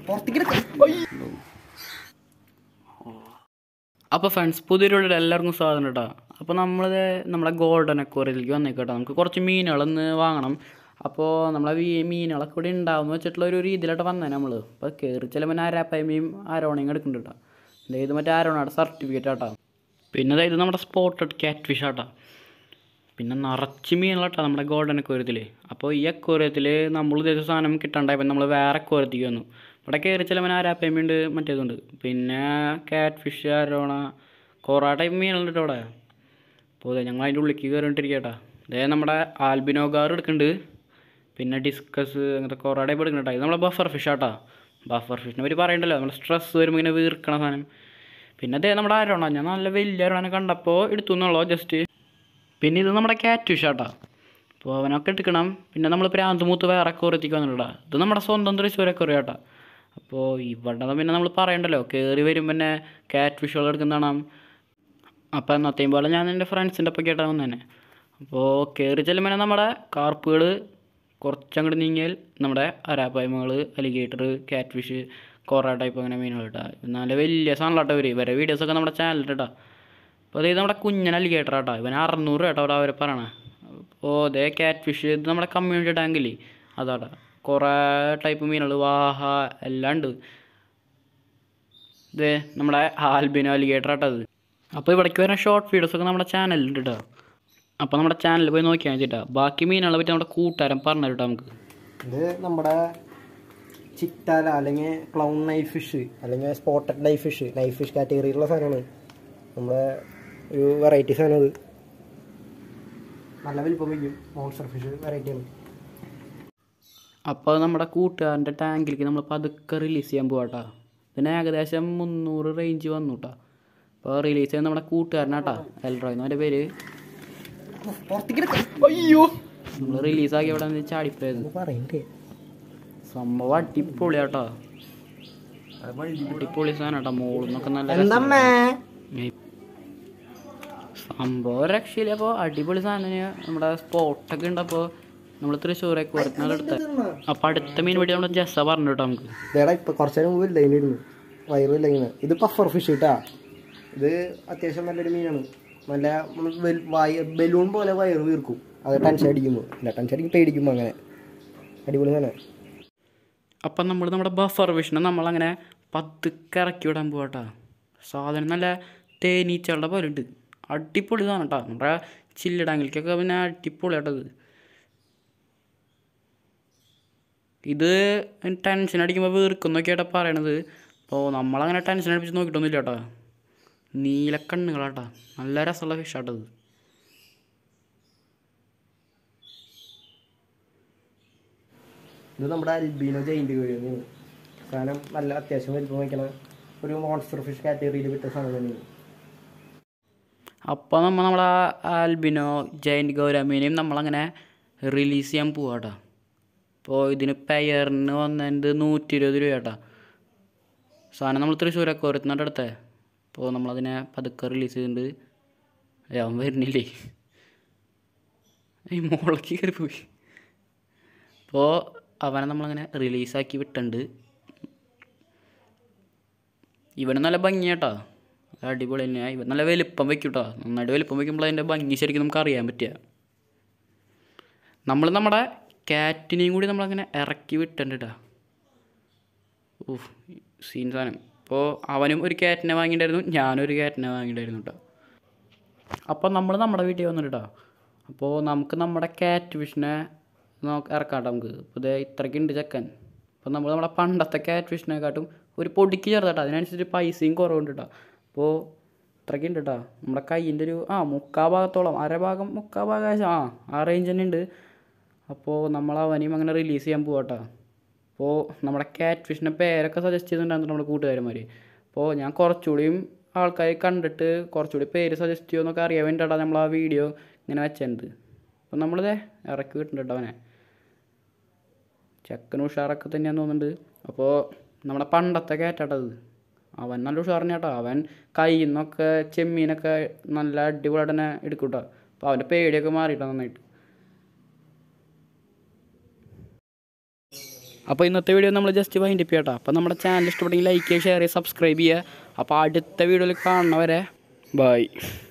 അപ്പോൾ ഫ്രണ്ട്സ് പുതിയൊരു എല്ലാവർക്കും സ്വാഗതം കേട്ടോ അപ്പോൾ നമ്മളിത് നമ്മുടെ ഗോൾഡൻ അക്വറിയിലേക്ക് വന്നേക്കട്ടോ നമുക്ക് കുറച്ച് മീനുകളൊന്ന് വാങ്ങണം അപ്പോൾ നമ്മളെ ഈ മീനുകളൊക്കെ ഇവിടെ ഉണ്ടാവും വെച്ചിട്ടുള്ള ഒരു രീതിയിലോട്ട് വന്നേ നമ്മൾ അപ്പോൾ കയറി ചിലപ്പോൾ ആരാപ്പയ്മയും ആരോണയും എടുക്കുന്നുണ്ട് കേട്ടോ ദേ ഇത് മറ്റേ ആരോണയുടെ സർട്ടിഫിക്കറ്റ് ആട്ടോ പിന്നെ ദേ ഇത് നമ്മുടെ സ്പോട്ടഡ് ക്യാറ്റ് ഫിഷ് ആട്ടോ പിന്നെ നിറച്ച് മീനുകളാട്ടോ നമ്മുടെ ഗോൾഡൻ അക്വേറിയത്തിൽ അപ്പോൾ ഈ അക്വേറിയത്തിൽ നമ്മൾ ഇതേ സാധനം കിട്ടണ്ടായപ്പോൾ നമ്മൾ വേറെ അക്വേറിയത്തേക്ക് വന്നു ഇവിടെ കയറി ചിലവൻ ആരാപ്പയമ്മയുണ്ട് മറ്റേതുണ്ട് പിന്നെ കാറ്റ് ഫിഷ് അരോണ കുറേ ടൈപ്പ് മീനുകളുണ്ട് കേട്ടോ അവിടെ അപ്പോൾ അതെ ഞങ്ങൾ അതിൻ്റെ ഉള്ളിലേക്ക് കയറിയിട്ടിരിക്കട്ടാ ഇതേ നമ്മുടെ ആൽബിനോഗാർ എടുക്കുന്നുണ്ട് പിന്നെ ഡിസ്കസ് അങ്ങനത്തെ കുറേ ടൈപ്പ് എടുക്കുന്നുണ്ട് ഇത് നമ്മളെ ബഫർ ഫിഷ് ആട്ടാ ബഫർ ഫിഷിനെ പറ്റി പറയണ്ടല്ലോ നമ്മുടെ സ്ട്രെസ് വരുമ്പോൾ ഇങ്ങനെ വീർക്കണ സാധനം പിന്നെ അതേ നമ്മുടെ അരോണ ഞാൻ നല്ല വലിയ അരോണനെ കണ്ടപ്പോൾ എടുത്തു എന്നുള്ളൂ ജസ്റ്റ് പിന്നെ ഇത് നമ്മുടെ ക്യാറ്റ് ഫിഷ് ആട്ടാ അപ്പോൾ അവനൊക്കെ എടുക്കണം പിന്നെ നമ്മൾ പ്രാന്തുമൂത്ത് വേറെ കുറത്തേക്ക് വന്നിട്ടാ ഇത് നമ്മുടെ സ്വന്തം തൃശ്ശൂർ കുറയാട്ടാ അപ്പോൾ ഇവിടെ പിന്നെ നമ്മൾ പറയണ്ടല്ലോ കയറി വരും പിന്നെ ക്യാറ്റ് ഫിഷുകൾ എടുക്കുന്നതാണ് അപ്പോൾ എന്നത്തെയും പോലെ ഞാൻ എൻ്റെ ഫ്രണ്ട്സിൻ്റെ ഒപ്പം കേട്ടാൽ വന്നേനെ അപ്പോൾ കയറി ചെല്ലുമ്പോൾ നമ്മുടെ കാർപ്പുകൾ കുറച്ചങ്ങോട്ട് നീങ്ങിയാൽ നമ്മുടെ അരാപ്പായ്മകൾ അലിഗേറ്റർ ക്യാറ്റ് ഫിഷ് കുറേ ടൈപ്പ് അങ്ങനെ മീനുകൾ കേട്ടോ നല്ല വലിയ സാധനങ്ങളാട്ടോ ഇവർ ഇവരെ വീഡിയോസൊക്കെ നമ്മുടെ ചാനലിൽ കേട്ടോ അപ്പോൾ അതായത് നമ്മുടെ കുഞ്ഞൻ അലിഗേറ്റർ കേട്ടോ ഇവൻ അറുന്നൂറ് കേട്ടോ അവിടെ അവരെ പറയണേ അപ്പോൾ അതേ ക്യാറ്റ് ഫിഷ് ഇത് നമ്മുടെ കമ്മ്യൂണിറ്റി ടാങ്കില്ലേ അതാടാ കുറേ ടൈപ്പ് മീനുകൾ വാഹ എല്ലാം ഉണ്ട് ഇത് നമ്മുടെ ആൽബിനോ അലിഗേറ്റർ ആട്ടോ അത് അപ്പോൾ ഇവിടേക്ക് വരുന്ന ഷോർട്ട് വീഡിയോസൊക്കെ നമ്മുടെ ചാനലിലുണ്ട് കേട്ടോ അപ്പോൾ നമ്മുടെ ചാനലിൽ പോയി നോക്കിയാൽ മതിട്ടാ ബാക്കി മീനുകളെ പറ്റി നമ്മുടെ കൂട്ടുകാരൻ പറഞ്ഞു കേട്ടോ നമുക്ക് ഇത് നമ്മുടെ ചിറ്റാല അല്ലെങ്കിൽ ക്ലൗൺ നൈഫ് ഫിഷ് അല്ലെങ്കിൽ spotted knife fish knife fish കാറ്റഗറിയിലുള്ള സാധനമാണ് നമ്മുടെ ഒരു വെറൈറ്റി സാധനം അത് നല്ല വലിപ്പം വയ്ക്കും മോൺസ്റ്റർ ഫിഷ് വെറൈറ്റിയാണ് അപ്പോൾ നമ്മുടെ കൂട്ടുകാരൻ്റെ ടാങ്കിലേക്ക് നമ്മൾ പതുക്കെ റിലീസ് ചെയ്യാൻ പോവാട്ടാ പിന്നെ ഏകദേശം മുന്നൂറ് റേഞ്ച് വന്നു കേട്ടോ അപ്പോൾ റിലീസ് ചെയ്യുന്ന നമ്മുടെ കൂട്ടുകാരനാട്ടാ എൽറോ എന്നവൻ്റെ പേര് അയ്യോ നമ്മൾ റിലീസാക്കി അവിടെ നിന്ന് ചാടിപ്പോയത് പറയണ്ടേ സംഭവം അടിപൊളിയാട്ടോ അടിപൊളി സാധനം കേട്ടോ മോളിൽ നിന്നൊക്കെ നല്ല രസം. എന്തമ്മേ ഏയ്. സംഭവം രക്ഷയില്ല അപ്പോൾ അടിപൊളി സാധനം നമ്മുടെ സ്പോട്ടൊക്കെ ഉണ്ട് അപ്പോൾ നമ്മൾ തൃശ്ശൂരൊക്കെ വരുന്നത് അടുത്ത അപ്പോൾ അടുത്ത മീൻ വേണ്ടി നമ്മുടെ ജസ്സ പറഞ്ഞു കേട്ടോ നമുക്ക് ഇതേടാ ഇപ്പൊ കുറച്ചു നേരം മുമ്പ് ഇല്ലായിരുന്നു വയറില്ല ഇങ്ങനെ ഇത് പഫർ ഫിഷ് കേട്ടാ ഇത് അത്യാവശ്യം നല്ലൊരു മീനാണ് നല്ല നമ്മള് വെൽ- വയ ബലൂൺ പോലെ വയറ് വീർക്കും അത് ടെൻഷൻ അടിക്കുമ്പോൾ ഇല്ല ടെൻഷൻ അടിക്കും പേടിക്കുമ്പോൾ അങ്ങനെ അടിപൊളി തന്നെ അപ്പം നമ്മൾ നമ്മുടെ ബഫർ വിഷനെ നമ്മളങ്ങനെ പതുക്കെ ഇറക്കി വിടാൻ പോവാട്ടാ സാധനം നല്ല തേനീച്ചകളുടെ പോലെ ഉണ്ട് അടിപൊളി സാധനം കേട്ടോ നമ്മുടെ ചില്ലിടാങ്കിലേക്കൊക്കെ പിന്നെ അടിപൊളിയാട്ടത് ഇത് ടെൻഷൻ അടിക്കുമ്പോൾ വീർക്കുന്നൊക്കെയാട്ടാ പറയണത് അപ്പോൾ നമ്മളങ്ങനെ ടെൻഷൻ അടിപ്പിച്ച് നോക്കിയിട്ടൊന്നുമില്ല കേട്ടോ നീലക്കണ്ണുകളാട്ടാ നല്ല രസമുള്ള ഫിഷാട്ടത് ഇത് നമ്മുടെ അൽബീനോ ജയിൻ്റ് കഴിയുന്നു സാധനം നല്ല അത്യാവശ്യം വലിപ്പം വയ്ക്കണ ഒരു മോൺസ്റ്റർ ഫിഷ് കാറ്റഗറിയിൽ വിട്ട സാധനം തന്നെയാണ് അപ്പോൾ നമ്മൾ നമ്മളെ ആൽബിനോ ജയൻറ്റ് ഗൗരമീനെയും നമ്മളങ്ങനെ റിലീസ് ചെയ്യാൻ പോവാട്ടാ അപ്പോൾ ഇതിന് പെയറിന് വന്നത് നൂറ്റി ഇരുപത് രൂപ കേട്ടാ സാധനം നമ്മൾ തൃശ്ശൂരൊക്കെ ഓരോരുത്തരുടെ അടുത്തേ അപ്പോൾ നമ്മളതിനെ പതുക്കെ റിലീസ് ചെയ്തിട്ടുണ്ട് ഏ, അവൻ വരുന്നില്ലേ ഈ മുകളിലേക്ക് കയറി പോയി അപ്പോൾ അവനെ നമ്മളങ്ങനെ റിലീസാക്കി വിട്ടുണ്ട് ഇവന് നല്ല ഭംഗിയാട്ടാ അടിപൊളി തന്നെയാണ് ഇവൻ നല്ല വലുപ്പം വെക്കും കേട്ടോ നന്നായിട്ട് വലുപ്പം വെക്കുമ്പോൾ അതിൻ്റെ ഭംഗി ശരിക്കും നമുക്ക് അറിയാൻ പറ്റുക നമ്മൾ നമ്മുടെ ക്യാറ്റിനെയും കൂടി നമ്മളങ്ങനെ ഇറക്കി വിട്ടുണ്ട് കേട്ടോ ഊഫ് സീൻ സാധനം അപ്പോൾ അവനും ഒരു ക്യാറ്റിനെ വാങ്ങിയിട്ടുണ്ടായിരുന്നു ഞാനൊരു ക്യാറ്റിനെ വാങ്ങിയിട്ടുണ്ടായിരുന്നു കേട്ടോ അപ്പോൾ നമ്മൾ നമ്മുടെ വീട്ടിൽ വന്നിട്ട് കേട്ടോ അപ്പോൾ നമുക്ക് നമ്മുടെ ക്യാറ്റ് ഫിഷിനെ നോക്ക് ഇറക്കാം കേട്ടോ നമുക്ക് ഇപ്പോൾ ഇതേ ഇത്രയ്ക്കുണ്ട് ചെക്കൻ അപ്പോൾ നമ്മൾ നമ്മുടെ പണ്ടത്തെ ക്യാറ്റ് ഫിഷിനെക്കാട്ടും ഒരു പൊടിക്ക് ചേർത്താട്ടോ അതിനനുസരിച്ച് പൈസയും കുറവുണ്ട് കേട്ടോ അപ്പോൾ ഇത്രയ്ക്കുണ്ട് കേട്ടോ നമ്മുടെ കയ്യിൻ്റെ ഒരു ആ മുക്കാ ഭാഗത്തോളം അര ഭാഗം മുക്കാ ഭാഗം ആ ആ റേഞ്ച് തന്നെ ഉണ്ട് അപ്പോൾ നമ്മൾ അവനെയും അങ്ങനെ റിലീസ് ചെയ്യാൻ പോവാട്ടോ അപ്പോൾ നമ്മുടെ ക്യാറ്റ് ഫിഷിൻ്റെ പേരൊക്കെ സജസ്റ്റ് ചെയ്തിട്ടുണ്ടായിരുന്നു നമ്മുടെ കൂട്ടുകാരന്മാർ അപ്പോൾ ഞാൻ കുറച്ചുകൂടിയും ആൾക്കാർ കണ്ടിട്ട് കുറച്ചുകൂടി പേര് സജസ്റ്റ് ചെയ്യുമെന്നൊക്കെ അറിയാൻ വേണ്ടിയിട്ടാണ് നമ്മൾ ആ വീഡിയോ ഇങ്ങനെ വെച്ചത് അപ്പോൾ നമ്മളിതേ ഇറക്കി വിട്ടിട്ടുണ്ട് കേട്ടോ അവനെ ചെക്കന് ഉഷാറൊക്കെ തന്നെയാന്ന് തോന്നുന്നുണ്ട് അപ്പോൾ നമ്മുടെ പണ്ടത്തെ ക്യാറ്റാട്ടത് അവൻ നല്ല ഉഷാറിന് കേട്ടോ അവൻ കയ്യിൽ നിന്നൊക്കെ ചെമ്മീനൊക്കെ നല്ല അടിപൊളിയായിട്ട് തന്നെ എടുക്കും കേട്ടോ അപ്പോൾ അവൻ്റെ പേടിയൊക്കെ മാറിയിട്ടാ നന്നായിട്ട് അപ്പോൾ ഇന്നത്തെ വീഡിയോ നമ്മൾ ജസ്റ്റ് വൈൻഡ് അപ്പ് ചെയ്യട്ടോ അപ്പോൾ നമ്മുടെ ചാനൽ ഇഷ്ടപ്പെട്ടെങ്കിൽ ലൈക്ക് ചെയ്യുക ഷെയർ ചെയ്യുക സബ്സ്ക്രൈബ് ചെയ്യുക അപ്പോൾ അടുത്ത വീഡിയോയിൽ കാണുന്നവരെ ബൈ